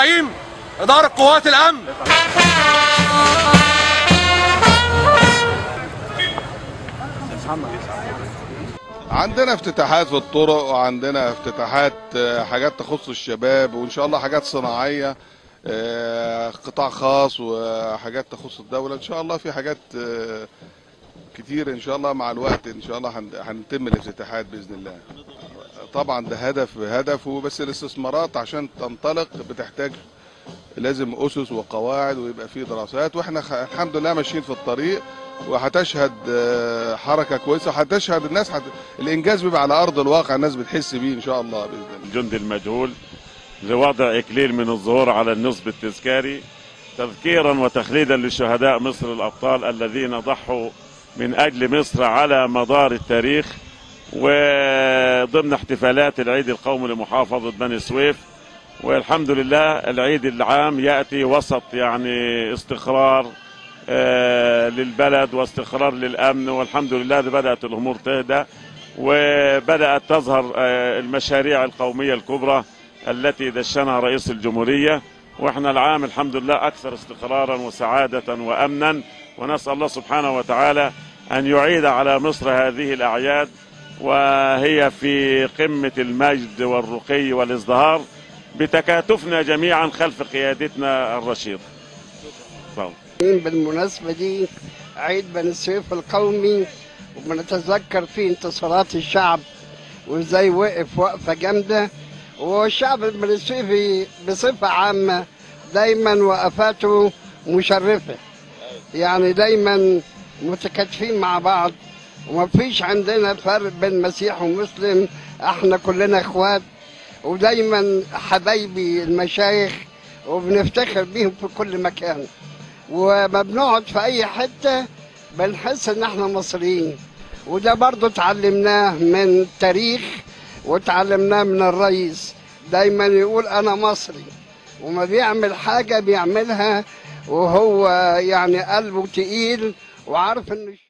ابراهيم اداره قوات الامن عندنا افتتاحات في الطرق وعندنا افتتاحات آه، حاجات تخص الشباب وان شاء الله حاجات صناعيه آه، قطاع خاص وحاجات تخص الدوله ان شاء الله في حاجات آه، كتير ان شاء الله مع الوقت ان شاء الله هن- هنتم الافتتاحات باذن الله طبعا ده هدف هدف بس الاستثمارات عشان تنطلق بتحتاج لازم اسس وقواعد ويبقى في دراسات واحنا خ- الحمد لله ماشيين في الطريق وهتشهد آه، حركه كويسه وهتشهد الناس هت... الانجاز بيبقى على ارض الواقع الناس بتحس بيه ان شاء الله باذن الله الجندي المجهول لوضع إكليل من الظهور على النصب التذكاري تذكيرا وتخليدا لشهداء مصر الأبطال الذين ضحوا من أجل مصر على مدار التاريخ وضمن احتفالات العيد القومي لمحافظة بني سويف والحمد لله العيد العام يأتي وسط يعني استقرار آه، للبلد واستقرار للأمن والحمد لله بدأت الأمور تهدى وبدأت تظهر آه، المشاريع القومية الكبرى التي دشنها رئيس الجمهورية واحنا العام الحمد لله أكثر استقرارا وسعادة وأمنا ونسأل الله سبحانه وتعالى أن يعيد على مصر هذه الأعياد وهي في قمة المجد والرقي والازدهار بتكاتفنا جميعا خلف قيادتنا الرشيدة تفضل. بالمناسبة دي عيد بني سويف القومي وبنتذكر فيه انتصارات الشعب وازاي وقف وقفة جامدة والشعب البني بصفة عامة دايما وقفاته مشرفة يعني دايما متكاتفين مع بعض ومفيش عندنا فرق بين مسيح ومسلم احنا كلنا اخوات ودايما حبايبي المشايخ وبنفتخر بيهم في كل مكان وما بنقعد في اي حته بنحس ان احنا مصريين وده برضو اتعلمناه من التاريخ وتعلمناه من الرئيس دايما يقول انا مصري وما بيعمل حاجه بيعملها وهو يعني قلبه تقيل وعارف ان